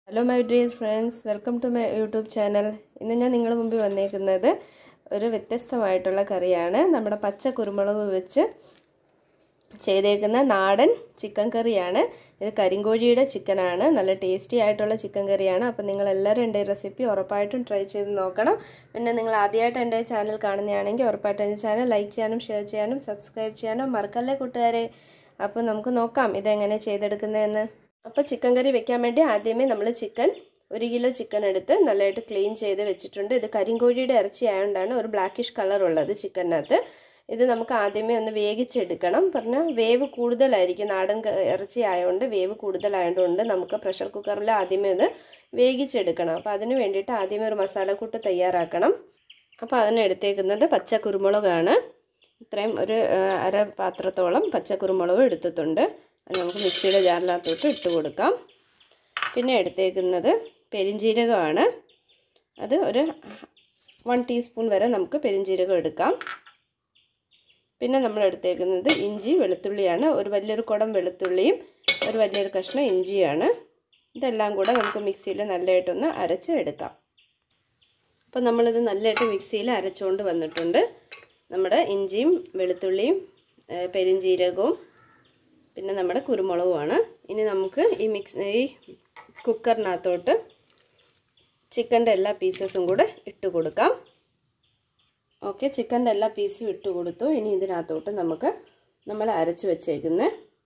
hello my dear friends welcome to my YouTube channel ഇന്ന് ഞാൻ നിങ്ങളുടെ മുമ്പിൽ വന്നേക്കുന്നത് ഒരു വ്യത്യസ്തമായിട്ടുള്ള കറിയാണ് നമ്മുടെ പച്ച കുരുമുളക് വെച്ച് ചെയ്തേക്കുന്ന നാടൻ ചിക്കൻ കറിയാണ് ഇത് കരിങ്കോഴിയുടെ ചിക്കനാണ് നല്ല ടേസ്റ്റി ആയിട്ടുള്ള ചിക്കൻ കറിയാണ് അപ്പം നിങ്ങൾ എല്ലാവരും എൻ്റെ റെസിപ്പി ഉറപ്പായിട്ടും ട്രൈ ചെയ്ത് നോക്കണം പിന്നെ നിങ്ങൾ ആദ്യമായിട്ട് എൻ്റെ ചാനൽ കാണുന്നതാണെങ്കിൽ ഉറപ്പായിട്ടും എൻ്റെ ചാനൽ ലൈക്ക് ചെയ്യാനും ഷെയർ ചെയ്യാനും സബ്സ്ക്രൈബ് ചെയ്യാനും മറക്കല്ലേ കൂട്ടുകാരെ അപ്പോൾ നമുക്ക് നോക്കാം ഇതെങ്ങനെ ചെയ്തെടുക്കുന്നതെന്ന് അപ്പോൾ ചിക്കൻ കറി വെക്കാൻ വേണ്ടി ആദ്യമേ നമ്മൾ ചിക്കൻ ഒരു കിലോ ചിക്കൻ എടുത്ത് നല്ലതായിട്ട് ക്ലീൻ ചെയ്ത് വെച്ചിട്ടുണ്ട് ഇത് കരിങ്കോഴിയുടെ ഇറച്ചി ആയതുകൊണ്ടാണ് ഒരു ബ്ലാക്കിഷ് കളർ ഉള്ളത് ചിക്കനകത്ത് ഇത് നമുക്ക് ആദ്യമേ ഒന്ന് വേവിച്ചെടുക്കണം പറഞ്ഞാൽ വേവ് കൂടുതലായിരിക്കും നാടൻ ഇറച്ചി ആയതുകൊണ്ട് വേവ് കൂടുതലായതുകൊണ്ട് നമുക്ക് പ്രഷർ കുക്കറിൽ ആദ്യമേ ഒന്ന് വേവിച്ചെടുക്കണം അപ്പോൾ അതിന് വേണ്ടിയിട്ട് ആദ്യമേ ഒരു മസാലക്കൂട്ട് തയ്യാറാക്കണം അപ്പോൾ അതിന് എടുത്തേക്കുന്നത് പച്ച കുരുമുളകാണ് ഇത്രയും ഒരു അര പാത്രത്തോളം പച്ച കുരുമുളക് എടുത്തിട്ടുണ്ട് അത് നമുക്ക് മിക്സിയുടെ ജാറിനകത്തോട്ട് ഇട്ട് കൊടുക്കാം പിന്നെ എടുത്തേക്കുന്നത് പെരിഞ്ജീരകമാണ് അത് ഒരു വൺ ടീസ്പൂൺ വരെ നമുക്ക് പെരിഞ്ജീരകം എടുക്കാം പിന്നെ നമ്മൾ എടുത്തേക്കുന്നത് ഇഞ്ചി വെളുത്തുള്ളിയാണ് ഒരു വലിയൊരു കുടം വെളുത്തുള്ളിയും ഒരു വലിയൊരു കഷ്ണം ഇഞ്ചിയാണ് ഇതെല്ലാം കൂടെ നമുക്ക് മിക്സിയിൽ നല്ലതായിട്ടൊന്ന് അരച്ച് എടുക്കാം അപ്പോൾ നമ്മളിത് നല്ലതായിട്ട് മിക്സിയിൽ അരച്ചുകൊണ്ട് വന്നിട്ടുണ്ട് നമ്മുടെ ഇഞ്ചിയും വെളുത്തുള്ളിയും പെരിഞ്ജീരകവും പിന്നെ നമ്മുടെ കുരുമുളകുമാണ് ഇനി നമുക്ക് ഈ മിക്സ് ഈ കുക്കറിനകത്തോട്ട് ചിക്കൻ്റെ എല്ലാ പീസസും കൂടെ ഇട്ട് കൊടുക്കാം ഓക്കെ ചിക്കൻ്റെ എല്ലാ പീസും ഇട്ട് കൊടുത്തു ഇനി ഇതിനകത്തോട്ട് നമുക്ക് നമ്മൾ അരച്ച് വെച്ചേക്കുന്ന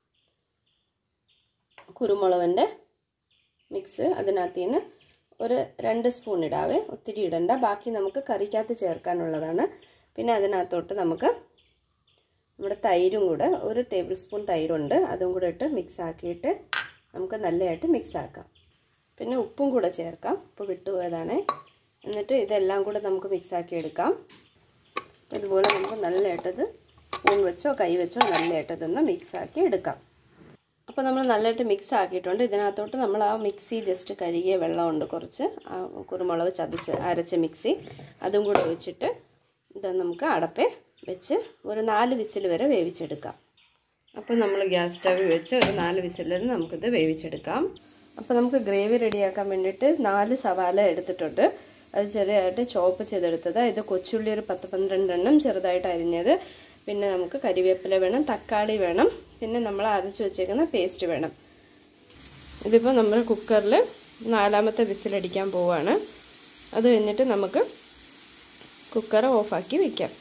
കുരുമുളകിൻ്റെ മിക്സ് അതിനകത്ത് നിന്ന് ഒരു രണ്ട് സ്പൂൺ ഇടാവേ ഒത്തിരി ഇടണ്ട ബാക്കി നമുക്ക് കറിക്കകത്ത് ചേർക്കാനുള്ളതാണ് പിന്നെ അതിനകത്തോട്ട് നമുക്ക് നമ്മുടെ തൈരും കൂടെ ഒരു ടേബിൾ സ്പൂൺ തൈരുണ്ട് അതും കൂടെ ഇട്ട് മിക്സ് ആക്കിയിട്ട് നമുക്ക് നല്ലതായിട്ട് മിക്സ് ആക്കാം പിന്നെ ഉപ്പും കൂടെ ചേർക്കാം ഉപ്പ് വിട്ടുപോയതാണ് എന്നിട്ട് ഇതെല്ലാം കൂടെ നമുക്ക് മിക്സ് ആക്കി എടുക്കാം ഇതുപോലെ നമുക്ക് നല്ലതായിട്ടത് സ്പൂൺ വെച്ചോ കൈ വെച്ചോ നല്ലതായിട്ടതൊന്ന് മിക്സ് ആക്കി എടുക്കാം അപ്പോൾ നമ്മൾ നല്ലതായിട്ട് മിക്സ് ആക്കിയിട്ടുണ്ട് ഇതിനകത്തോട്ട് നമ്മൾ ആ മിക്സി ജസ്റ്റ് കഴുകിയ വെള്ളമുണ്ട് കുറച്ച് ആ കുരുമുളക് ചതച്ച് അരച്ച മിക്സി അതും കൂടെ വെച്ചിട്ട് ഇത് നമുക്ക് അടപ്പേ വെച്ച് ഒരു നാല് വിസിൽ വരെ വേവിച്ചെടുക്കാം അപ്പോൾ നമ്മൾ ഗ്യാസ് സ്റ്റവ് വെച്ച് ഒരു നാല് വിസിലിൽ നമുക്കിത് വേവിച്ചെടുക്കാം അപ്പോൾ നമുക്ക് ഗ്രേവി റെഡിയാക്കാൻ വേണ്ടിയിട്ട് നാല് സവാല എടുത്തിട്ടുണ്ട് അത് ചെറിയതായിട്ട് ചോപ്പ് ചെയ്തെടുത്തത് ഇത് കൊച്ചുള്ളി ഒരു പത്ത് പന്ത്രണ്ടെണ്ണം ചെറുതായിട്ട് അരിഞ്ഞത് പിന്നെ നമുക്ക് കരിവേപ്പില വേണം തക്കാളി വേണം പിന്നെ നമ്മൾ അരച്ച് വെച്ചേക്കുന്ന പേസ്റ്റ് വേണം ഇതിപ്പോൾ നമ്മൾ കുക്കറിൽ നാലാമത്തെ വിസിലടിക്കാൻ പോവുകയാണ് അത് കഴിഞ്ഞിട്ട് നമുക്ക് കുക്കർ ഓഫാക്കി വെക്കാം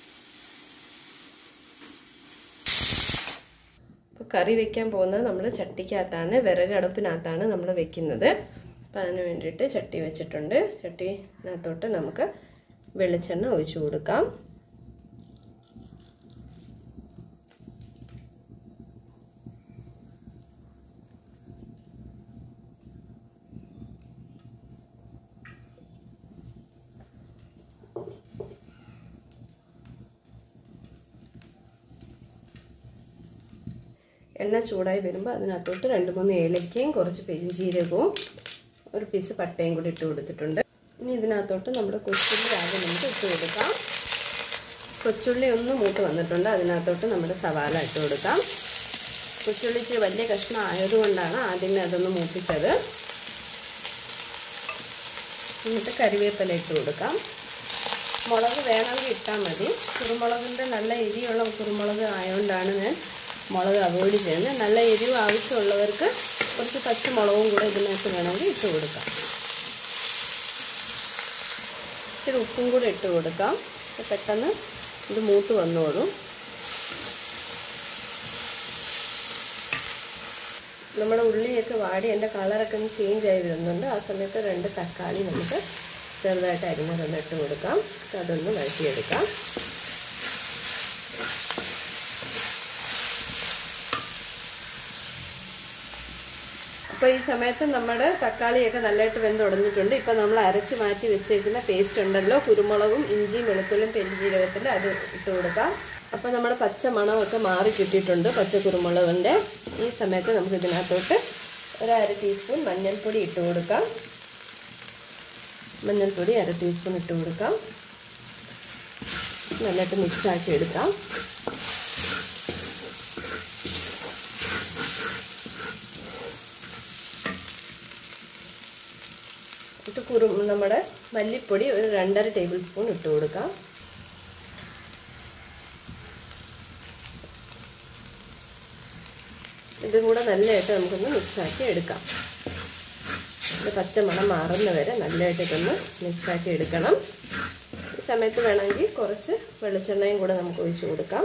ഇപ്പോൾ കറി വെക്കാൻ പോകുന്നത് നമ്മൾ ചട്ടിക്കകത്താണ് വിറകടുപ്പിനകത്താണ് നമ്മൾ വെക്കുന്നത് അപ്പോൾ അതിന് വേണ്ടിയിട്ട് ചട്ടി വെച്ചിട്ടുണ്ട് ചട്ടിനകത്തോട്ട് നമുക്ക് വെളിച്ചെണ്ണ ഒഴിച്ചു കൊടുക്കാം എണ്ണ ചൂടായി വരുമ്പോൾ അതിനകത്തോട്ട് രണ്ട് മൂന്ന് ഏലക്കയും കുറച്ച് പെരിഞ്ചീരകവും ഒരു പീസ് പട്ടയും കൂടി ഇട്ട് കൊടുത്തിട്ടുണ്ട് ഇനി ഇതിനകത്തോട്ട് നമ്മുടെ കൊച്ചുള്ളി ആദ്യം നമുക്ക് ഇട്ട് കൊടുക്കാം കൊച്ചുള്ളി ഒന്ന് മൂട്ട് വന്നിട്ടുണ്ട് അതിനകത്തോട്ട് നമ്മുടെ സവാല ഇട്ട് കൊടുക്കാം കൊച്ചുള്ളി ഇച്ചിരി വലിയ കഷ്ണം ആയതുകൊണ്ടാണ് ആദ്യമേ അതൊന്ന് മൂപ്പിച്ചത് എന്നിട്ട് കരിവേപ്പില ഇട്ട് കൊടുക്കാം മുളക് വേണമെങ്കിൽ ഇട്ടാൽ മതി കുരുമുളകിൻ്റെ നല്ല എരിയുള്ള കുരുമുളക് ആയതുകൊണ്ടാണ് ഞാൻ മുളക് അവോയ്ഡ് ചെയ്യുന്നത് നല്ല എരിവ് ആവശ്യമുള്ളവർക്ക് കുറച്ച് പച്ചമുളകും കൂടെ ഇതിനകത്ത് വേണമെങ്കിൽ ഇട്ട് കൊടുക്കാം ഇച്ചിരി ഉപ്പും കൂടെ ഇട്ട് കൊടുക്കാം പെട്ടെന്ന് ഇത് മൂത്ത് വന്നോളും നമ്മുടെ ഉള്ളിയൊക്കെ വാടി എൻ്റെ കളറൊക്കെ ഒന്ന് ചേഞ്ച് ആയി വരുന്നുണ്ട് ആ സമയത്ത് രണ്ട് തക്കാളി നമുക്ക് ചെറുതായിട്ട് അരിഞ്ഞതൊന്ന് ഇട്ട് കൊടുക്കാം അതൊന്ന് വഴറ്റിയെടുക്കാം അപ്പോൾ ഈ സമയത്ത് നമ്മുടെ തക്കാളിയൊക്കെ നല്ലതായിട്ട് വെന്ത് ഉടഞ്ഞിട്ടുണ്ട് ഇപ്പോൾ നമ്മൾ അരച്ച് മാറ്റി വെച്ചേക്കുന്ന പേസ്റ്റ് ഉണ്ടല്ലോ കുരുമുളകും ഇഞ്ചിയും വെളുത്തുള്ളിയും പെരിഞ്ജീരകത്തിൽ അത് ഇട്ട് കൊടുക്കാം അപ്പോൾ നമ്മുടെ പച്ച മണമൊക്കെ മാറി കിട്ടിയിട്ടുണ്ട് പച്ച കുരുമുളകിൻ്റെ ഈ സമയത്ത് നമുക്ക് ഇതിനകത്തോട്ട് ഒരു അര ടീസ്പൂൺ മഞ്ഞൾപ്പൊടി ഇട്ട് കൊടുക്കാം മഞ്ഞൾപ്പൊടി അര ടീസ്പൂൺ ഇട്ട് കൊടുക്കാം നന്നായിട്ട് മിക്സ് ആക്കി എടുക്കാം ഇത് കുറു നമ്മുടെ മല്ലിപ്പൊടി ഒരു രണ്ടര ടേബിൾ സ്പൂൺ ഇട്ട് കൊടുക്കാം ഇതും കൂടെ നല്ലതായിട്ട് നമുക്കൊന്ന് മിക്സാക്കി എടുക്കാം ഇത് പച്ചമണം മാറുന്ന വരെ നല്ലതായിട്ട് ഇതൊന്ന് മിക്സാക്കി എടുക്കണം ഈ സമയത്ത് വേണമെങ്കിൽ കുറച്ച് വെളിച്ചെണ്ണയും കൂടെ നമുക്ക് ഒഴിച്ചു കൊടുക്കാം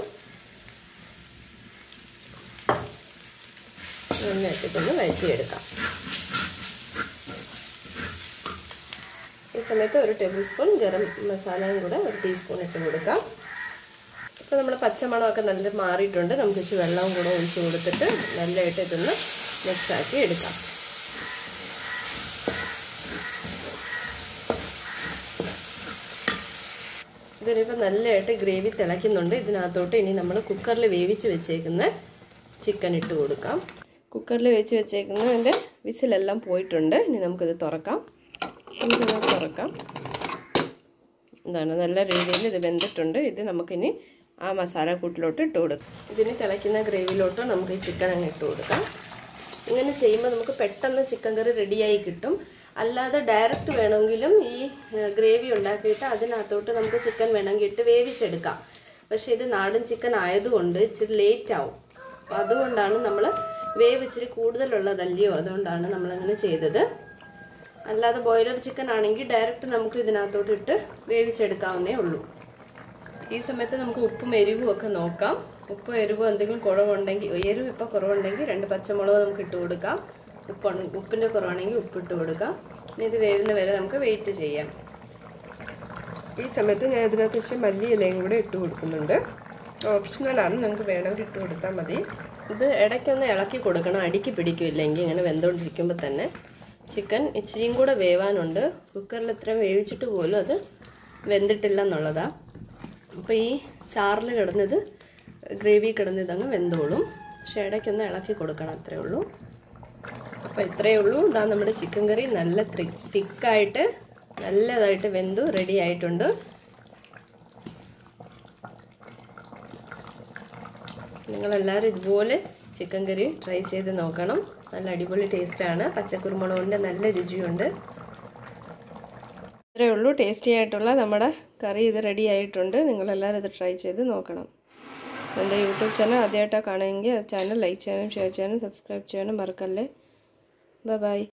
നന്നായിട്ട് ഇതൊന്ന് വഴറ്റിയെടുക്കാം ഈ സമയത്ത് ഒരു ടേബിൾ സ്പൂൺ ഗരം മസാലയും കൂടെ ഒരു ടീസ്പൂൺ ഇട്ട് കൊടുക്കാം ഇപ്പോൾ നമ്മൾ പച്ചമണമൊക്കെ നല്ല മാറിയിട്ടുണ്ട് നമുക്ക് ഇച്ചിരി വെള്ളവും കൂടെ ഒഴിച്ച് കൊടുത്തിട്ട് നല്ലതായിട്ട് ഇതൊന്ന് മിക്സാക്കി എടുക്കാം ഇതിനിപ്പോൾ നല്ലതായിട്ട് ഗ്രേവി തിളയ്ക്കുന്നുണ്ട് ഇതിനകത്തോട്ട് ഇനി നമ്മൾ കുക്കറിൽ വേവിച്ച് വെച്ചേക്കുന്ന ചിക്കൻ ഇട്ട് കൊടുക്കാം കുക്കറിൽ വേവിച്ച് വെച്ചേക്കുന്നതിൻ്റെ വിസിലെല്ലാം പോയിട്ടുണ്ട് ഇനി നമുക്കിത് തുറക്കാം നമുക്കിത് തുറക്കാം എന്താണ് നല്ല രീതിയിൽ ഇത് വെന്തിട്ടുണ്ട് ഇത് നമുക്കിനി ആ മസാല കൂട്ടിലോട്ട് ഇട്ട് കൊടുക്കാം ഇതിന് തിളയ്ക്കുന്ന ഗ്രേവിയിലോട്ട് നമുക്ക് ഈ ചിക്കൻ അങ്ങ് ഇട്ട് കൊടുക്കാം ഇങ്ങനെ ചെയ്യുമ്പോൾ നമുക്ക് പെട്ടെന്ന് ചിക്കൻ കറി റെഡിയായി കിട്ടും അല്ലാതെ ഡയറക്റ്റ് വേണമെങ്കിലും ഈ ഗ്രേവി ഉണ്ടാക്കിയിട്ട് അതിനകത്തോട്ട് നമുക്ക് ചിക്കൻ വേണമെങ്കിൽ ഇട്ട് വേവിച്ചെടുക്കാം പക്ഷേ ഇത് നാടൻ ചിക്കൻ ആയതുകൊണ്ട് ഇച്ചിരി ലേറ്റ് ആവും അപ്പം അതുകൊണ്ടാണ് നമ്മൾ വേവ് ഇച്ചിരി കൂടുതലുള്ളതല്ലയോ അതുകൊണ്ടാണ് നമ്മളങ്ങനെ ചെയ്തത് അല്ലാതെ ബോയിലർ ചിക്കൻ ആണെങ്കിൽ ഡയറക്റ്റ് നമുക്ക് ഇതിനകത്തോട്ട് ഇട്ട് വേവിച്ചെടുക്കാവുന്നേ ഉള്ളൂ ഈ സമയത്ത് നമുക്ക് ഉപ്പും എരിവും ഒക്കെ നോക്കാം ഉപ്പും എരിവും എന്തെങ്കിലും കുറവുണ്ടെങ്കിൽ എരിവ് ഇപ്പോൾ കുറവുണ്ടെങ്കിൽ രണ്ട് പച്ചമുളക് നമുക്ക് ഇട്ട് കൊടുക്കാം ഉപ്പ് ഉപ്പിൻ്റെ കുറവാണെങ്കിൽ ഉപ്പിട്ട് കൊടുക്കാം ഇനി ഇത് വേവുന്ന വരെ നമുക്ക് വെയിറ്റ് ചെയ്യാം ഈ സമയത്ത് ഞാൻ ഇതിനകത്ത് ഇച്ചിരി മല്ലി ഇലയും കൂടെ ഇട്ട് കൊടുക്കുന്നുണ്ട് ഓപ്ഷണലാണ് നിങ്ങൾക്ക് വേണമെങ്കിൽ ഇട്ട് കൊടുത്താൽ മതി ഇത് ഇടയ്ക്കൊന്ന് ഇളക്കി കൊടുക്കണം അടിക്ക് പിടിക്കില്ലെങ്കിൽ ഇങ്ങനെ വെന്തുകൊണ്ടിരിക്കുമ്പോൾ തന്നെ ചിക്കൻ ഇച്ചിരിയും കൂടെ വേവാനുണ്ട് കുക്കറിൽ ഇത്രയും വേവിച്ചിട്ട് പോലും അത് വെന്തിട്ടില്ല എന്നുള്ളതാണ് അപ്പോൾ ഈ ചാറിൽ കിടന്നത് ഗ്രേവി കിടന്നത് അങ്ങ് വെന്തോളും പക്ഷേ ഇടയ്ക്കൊന്ന് ഇളക്കി കൊടുക്കണം അത്രേ ഉള്ളൂ അപ്പോൾ ഇത്രയേ ഉള്ളൂ ഇതാ നമ്മുടെ ചിക്കൻ കറി നല്ല തിക്കായിട്ട് നല്ലതായിട്ട് വെന്തു റെഡി ആയിട്ടുണ്ട് നിങ്ങളെല്ലാവരും ഇതുപോലെ ചിക്കൻ കറി ട്രൈ ചെയ്ത് നോക്കണം നല്ല അടിപൊളി ടേസ്റ്റാണ് പച്ചക്കുരുമുളകിൻ്റെ നല്ല രുചിയുണ്ട് ഇത്രയേ ഉള്ളൂ ടേസ്റ്റി ആയിട്ടുള്ള നമ്മുടെ കറി ഇത് റെഡി ആയിട്ടുണ്ട് നിങ്ങളെല്ലാവരും ഇത് ട്രൈ ചെയ്ത് നോക്കണം എൻ്റെ യൂട്യൂബ് ചാനൽ ആദ്യമായിട്ടാണ് കാണുമെങ്കിൽ ചാനൽ ലൈക്ക് ചെയ്യാനും ഷെയർ ചെയ്യാനും സബ്സ്ക്രൈബ് ചെയ്യാനും മറക്കല്ലേ ബൈ ബൈ